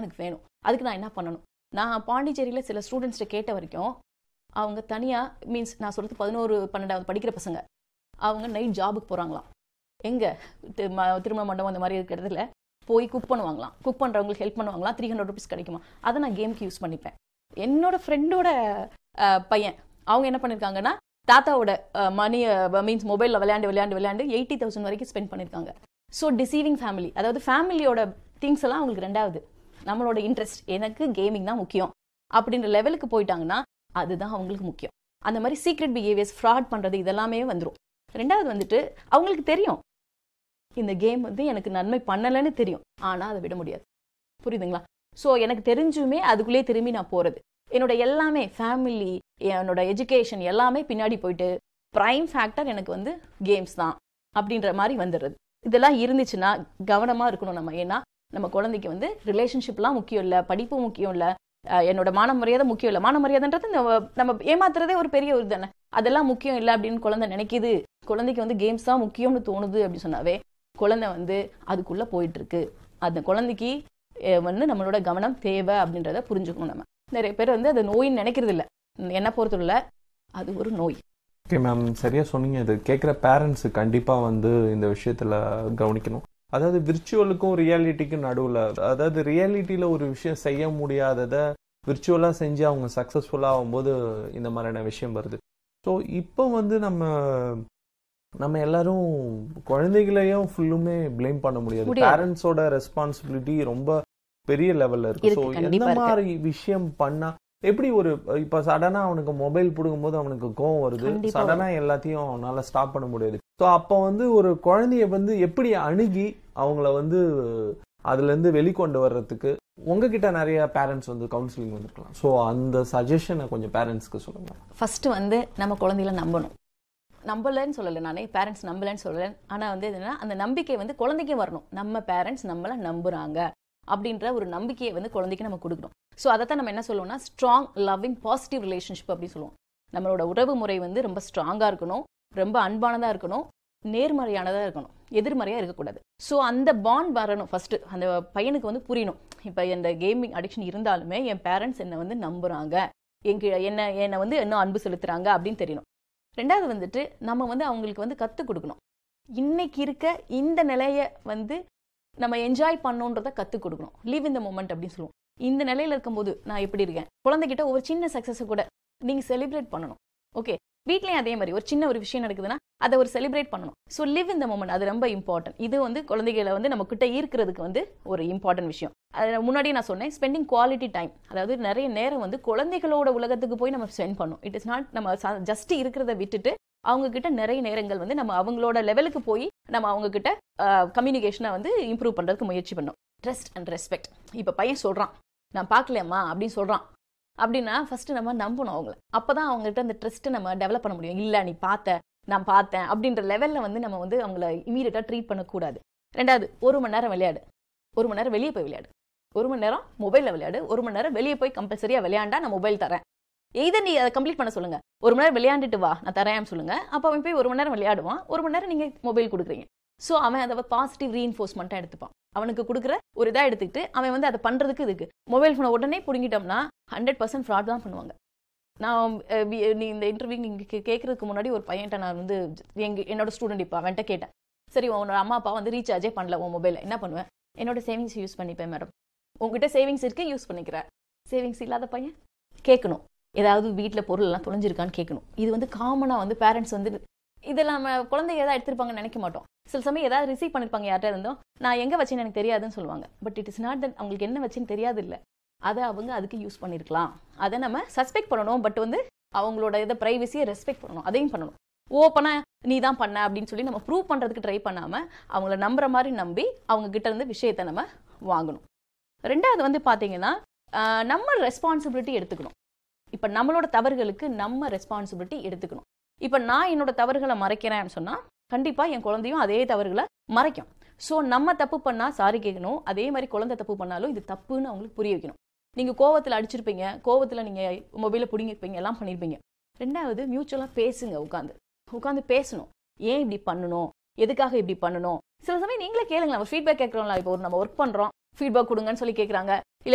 எனக்கு வேணும் அதுக்கு நான் என்ன பண்ணணும் நான் பாண்டிச்சேரியில் சில ஸ்டூடெண்ட்ஸ்கிட்ட கேட்ட வரைக்கும் அவங்க தனியாக மீன்ஸ் நான் சொல்கிறது பதினோரு பன்னெண்டாவது படிக்கிற பசங்க அவங்க நைட் ஜாபுக்கு போகிறாங்களாம் எங்கே திருமண மண்டபம் அந்த மாதிரி இருக்கிற இடத்துல போய் குக் பண்ணுவாங்களாம் குக் பண்ணுறவங்களுக்கு ஹெல்ப் பண்ணுவாங்களாம் த்ரீ ஹண்ட்ரட் ருபீஸ் கிடைக்குமா அதை நான் கேம்க்கு யூஸ் பண்ணிப்பேன் என்னோட ஃப்ரெண்டோட பையன் அவங்க என்ன பண்ணியிருக்காங்கன்னா தாத்தாவோட மணி மீன்ஸ் மொபைலில் விளையாண்டு விளையாண்டு விளையாண்டு எயிட்டி தௌசண்ட் வரைக்கும் ஸ்பெண்ட் பண்ணியிருக்காங்க ஸோ டிசீவிங் ஃபேமிலி அதாவது ஃபேமிலியோட திங்ஸ் எல்லாம் அவங்களுக்கு ரெண்டாவது நம்மளோட இன்ட்ரெஸ்ட் எனக்கு கேமிங் தான் முக்கியம் அப்படின்ற லெவலுக்கு போயிட்டாங்கன்னா அதுதான் அவங்களுக்கு முக்கியம் அந்த மாதிரி சீக்ரெட் பிஹேவியர்ஸ் ஃப்ராட் பண்ணுறது இதெல்லாமே வந்துடும் ரெண்டாவது வந்துட்டு அவங்களுக்கு தெரியும் இந்த கேம் வந்து எனக்கு நன்மை பண்ணலைன்னு தெரியும் ஆனால் அதை விட முடியாது புரியுதுங்களா ஸோ எனக்கு தெரிஞ்சுமே அதுக்குள்ளேயே திரும்பி நான் போகிறது என்னோட எல்லாமே ஃபேமிலி என்னோட எஜுகேஷன் எல்லாமே பின்னாடி போயிட்டு ப்ரைம் ஃபேக்டர் எனக்கு வந்து கேம்ஸ் தான் அப்படின்ற மாதிரி வந்துடுறது இதெல்லாம் இருந்துச்சுன்னா கவனமாக இருக்கணும் நம்ம ஏன்னா நம்ம குழந்தைக்கு வந்து ரிலேஷன்ஷிப்லாம் முக்கியம் இல்லை படிப்பு முக்கியம் இல்லை என்னோட மான மரியாதை முக்கியம் இல்லை மான மரியாதைன்றது நம்ம ஏமாத்துறதே ஒரு பெரிய ஒரு தானே அதெல்லாம் முக்கியம் இல்லை அப்படின்னு குழந்தை நினைக்குது குழந்தைக்கு வந்து கேம்ஸ் தான் முக்கியம்னு தோணுது அப்படின்னு சொன்னாவே குழந்தை வந்து அதுக்குள்ளே போயிட்டு இருக்கு அந்த குழந்தைக்கு வந்து நம்மளோட கவனம் தேவை அப்படின்றத புரிஞ்சுக்கணும் நம்ம நிறைய பேர் வந்து அது நோயின்னு நினைக்கிறது இல்லை என்ன பொறுத்தவரை அது ஒரு நோய் ஓகே மேம் சரியாக சொன்னீங்க இது கேட்குற பேரண்ட்ஸு கண்டிப்பாக வந்து இந்த விஷயத்தில் கவனிக்கணும் அதாவது விர்ச்சுவலுக்கும் ரியாலிட்டிக்கும் நடுவில் அதாவது ரியாலிட்டியில் ஒரு விஷயம் செய்ய முடியாததை விர்ச்சுவலாக செஞ்சு அவங்க சக்ஸஸ்ஃபுல்லாக ஆகும்போது இந்த மாதிரியான விஷயம் வருது ஸோ இப்போ வந்து நம்ம நம்ம எல்லாரும் குழந்தைகளையும் ஃபுல்லுமே பிளேம் பண்ண முடியாது பேரண்ட்ஸோட ரெஸ்பான்சிபிலிட்டி ரொம்ப பெரிய லெவல்ல இருக்கு ஸோ எந்த மாதிரி விஷயம் பண்ணா எப்படி ஒரு இப்ப சடனா அவனுக்கு மொபைல் பிடுங்கும் போது அவனுக்கு கோவம் வருது சடனா எல்லாத்தையும் அவனால ஸ்டாப் பண்ண முடியாது ஸோ அப்போ வந்து ஒரு குழந்தைய வந்து எப்படி அணுகி அவங்கள வந்து அதுல இருந்து வெளிக்கொண்டு வர்றதுக்கு உங்ககிட்ட நிறைய பேரண்ட்ஸ் வந்து கவுன்சிலிங் வந்துருக்கலாம் ஸோ அந்த சஜஷனை கொஞ்சம் பேரண்ட்ஸ்க்கு சொல்லுங்க ஃபர்ஸ்ட் வந்து நம்ம குழந்தைகளை நம்பணும் நம்பலன்னு சொல்லலை நானே பேரண்ட்ஸ் நம்பலன்னு சொல்லலை ஆனால் வந்து என்னன்னா அந்த நம்பிக்கை வந்து குழந்தைக்கே வரணும் நம்ம பேரண்ட்ஸ் நம்மளை நம்புறாங்க அப்படின்ற ஒரு நம்பிக்கையை வந்து குழந்தைக்கு நம்ம கொடுக்கணும் ஸோ அதை தான் நம்ம என்ன சொல்லுவோம்னா ஸ்ட்ராங் லவ்விங் பாசிட்டிவ் ரிலேஷன்ஷிப் அப்படின்னு சொல்லுவோம் நம்மளோட உறவு முறை வந்து ரொம்ப ஸ்ட்ராங்காக இருக்கணும் ரொம்ப அன்பானதாக இருக்கணும் நேர்மறையானதாக இருக்கணும் எதிர்மறையாக இருக்கக்கூடாது ஸோ அந்த பாண்ட் வரணும் ஃபஸ்ட்டு அந்த பையனுக்கு வந்து புரியணும் இப்போ இந்த கேமிங் அடிக்ஷன் இருந்தாலுமே என் பேரண்ட்ஸ் என்னை வந்து நம்புகிறாங்க எங்க என்ன என்னை வந்து இன்னும் அன்பு செலுத்துகிறாங்க அப்படின்னு தெரியணும் ரெண்டாவது வந்துட்டு நம்ம வந்து அவங்களுக்கு வந்து கற்றுக் கொடுக்கணும் இன்னைக்கு இருக்க இந்த நிலையை வந்து நம்ம என்ஜாய் பண்ணோன்றத கற்றுக் கொடுக்கணும் லீவ் இந்த மூமெண்ட் அப்படின்னு சொல்லுவோம் இந்த நிலையில இருக்கும்போது நான் எப்படி இருக்கேன் குழந்தைகிட்ட ஒரு சின்ன சக்ஸஸை கூட நீங்கள் செலிப்ரேட் பண்ணணும் ஓகே வீட்லேயும் அதே மாதிரி ஒரு சின்ன ஒரு விஷயம் நடக்குதுன்னா அதை ஒரு செலிப்ரேட் பண்ணணும் ஸோ லிவ் இந்த மூமெண்ட் அது ரொம்ப இம்பார்ட்டன்ட் இது வந்து குழந்தைகளை வந்து நம்ம கிட்ட ஈர்க்கிறதுக்கு வந்து ஒரு இம்பார்ட்டன்ட் விஷயம் அது முன்னாடியே நான் சொன்னேன் ஸ்பெண்டிங் குவாலிட்டி டைம் அதாவது நிறைய நேரம் வந்து குழந்தைகளோட உலகத்துக்கு போய் நம்ம ஸ்பெண்ட் பண்ணணும் இட் இஸ் நாட் நம்ம ஜஸ்ட் இருக்கிறத விட்டுட்டு அவங்க கிட்ட நிறைய நேரங்கள் வந்து நம்ம அவங்களோட லெவலுக்கு போய் நம்ம அவங்க கிட்ட கம்யூனிகேஷனை வந்து இம்ப்ரூவ் பண்ணுறதுக்கு முயற்சி பண்ணோம் ட்ரஸ்ட் அண்ட் ரெஸ்பெக்ட் இப்போ பையன் சொல்கிறான் நான் பார்க்கலையம்மா அப்படின்னு சொல்கிறான் அப்படின்னா ஃபர்ஸ்ட் நம்ம நம்பணும் அவங்கள அப்பதான் அவங்ககிட்ட அந்த ட்ரஸ்ட்டை நம்ம டெவலப் பண்ண முடியும் இல்லை நீ பார்த்த நான் பார்த்தேன் அப்படின்ற லெவலில் வந்து நம்ம வந்து அவங்கள இமீடியட்டாக ட்ரீட் பண்ணக்கூடாது ரெண்டாவது ஒரு மணி நேரம் விளையாடு ஒரு மணி நேரம் வெளியே போய் விளையாடு ஒரு மணி நேரம் மொபைலில் விளையாடு ஒரு மணி நேரம் வெளியே போய் கம்பல்சரியாக விளையாண்டா நான் மொபைல் தரேன் இதை நீ அதை கம்ப்ளீட் பண்ண சொல்லுங்க ஒரு மணி நேரம் விளையாண்டுட்டு வா நான் தரேன் சொல்லுங்க அப்போ அவன் போய் ஒரு மணி நேரம் விளையாடுவான் ஒரு மணி நேரம் நீங்கள் மொபைல் கொடுக்குறீங்க ஸோ அவன் அதை பாசிட்டிவ் ரீஎன்ஃபோர்ஸ்மெண்ட்டாக எடுத்துப்பான் அவனுக்கு கொடுக்குற ஒரு இதாக எடுத்துக்கிட்டு அவன் வந்து அதை பண்ணுறதுக்கு இதுக்கு மொபைல் ஃபோனை உடனே பிடுங்கிட்டோம்னா ஹண்ட்ரட் பர்சன்ட் ஃப்ராட் தான் பண்ணுவாங்க நான் நீ இந்த இன்டர்வியூ நீங்கள் கேட்கறதுக்கு முன்னாடி ஒரு பையன்ட்ட நான் வந்து எங்க என்னோட ஸ்டூடெண்ட் இப்போ அவன்கிட்ட கேட்டேன் சரி உன்னோட அம்மா அப்பா வந்து ரீசார்ஜே பண்ணல உன் மொபைலில் என்ன பண்ணுவேன் என்னோட சேவிங்ஸ் யூஸ் பண்ணிப்பேன் மேடம் உங்ககிட்ட சேவிங்ஸ் இருக்கு யூஸ் பண்ணிக்கிற சேவிங்ஸ் இல்லாத பையன் கேட்கணும் ஏதாவது வீட்டில் பொருள் எல்லாம் தொலைஞ்சிருக்கான்னு கேட்கணும் இது வந்து காமனாக வந்து பேரண்ட்ஸ் வந்து இதெல்லாம் நம்ம குழந்தைங்க ஏதாவது எடுத்திருப்பாங்கன்னு நினைக்க மாட்டோம் சில சமயம் ஏதாவது ரிசீவ் பண்ணிருப்பாங்க யார்கிட்ட இருந்தோம் நான் எங்கே வச்சேன்னு எனக்கு தெரியாதுன்னு சொல்லுவாங்க but it is not that அவங்களுக்கு என்ன வச்சுன்னு தெரியாது இல்லை அதை அவங்க அதுக்கு யூஸ் பண்ணியிருக்கலாம் அதை நம்ம சஸ்பெக்ட் பண்ணணும் பட் வந்து அவங்களோட இதை ப்ரைவசியை ரெஸ்பெக்ட் பண்ணணும் அதையும் பண்ணணும் ஓப்பனா நீ தான் பண்ண அப்படின்னு சொல்லி நம்ம ப்ரூவ் பண்ணுறதுக்கு ட்ரை பண்ணாமல் அவங்கள நம்புற மாதிரி நம்பி அவங்க கிட்ட இருந்து விஷயத்தை நம்ம வாங்கணும் ரெண்டாவது வந்து பார்த்தீங்கன்னா நம்ம ரெஸ்பான்சிபிலிட்டி எடுத்துக்கணும் இப்போ நம்மளோட தவறுகளுக்கு நம்ம ரெஸ்பான்சிபிலிட்டி எடுத்துக்கணும் இப்போ நான் என்னோட தவறுகளை மறைக்கிறேன்னு சொன்னால் கண்டிப்பாக என் குழந்தையும் அதே தவறுகளை மறைக்கும் ஸோ நம்ம தப்பு பண்ணால் சாரி கேட்கணும் அதே மாதிரி குழந்தை தப்பு பண்ணாலும் இது தப்புன்னு அவங்களுக்கு புரிய வைக்கணும் நீங்கள் கோவத்தில் அடிச்சிருப்பீங்க கோவத்தில் நீங்கள் மொபைலை பிடிங்கிருப்பீங்க எல்லாம் பண்ணியிருப்பீங்க ரெண்டாவது மியூச்சுவலாக பேசுங்க உட்காந்து உட்காந்து பேசணும் ஏன் இப்படி பண்ணணும் எதுக்காக இப்படி பண்ணணும் சில சமயம் நீங்களே கேளுங்களேன் ஃபீட்பேக் கேட்குறோம்ல இப்போ ஒரு நம்ம ஒர்க் பண்ணுறோம் ஃபீட்பேக் கொடுங்கன்னு சொல்லி கேட்குறாங்க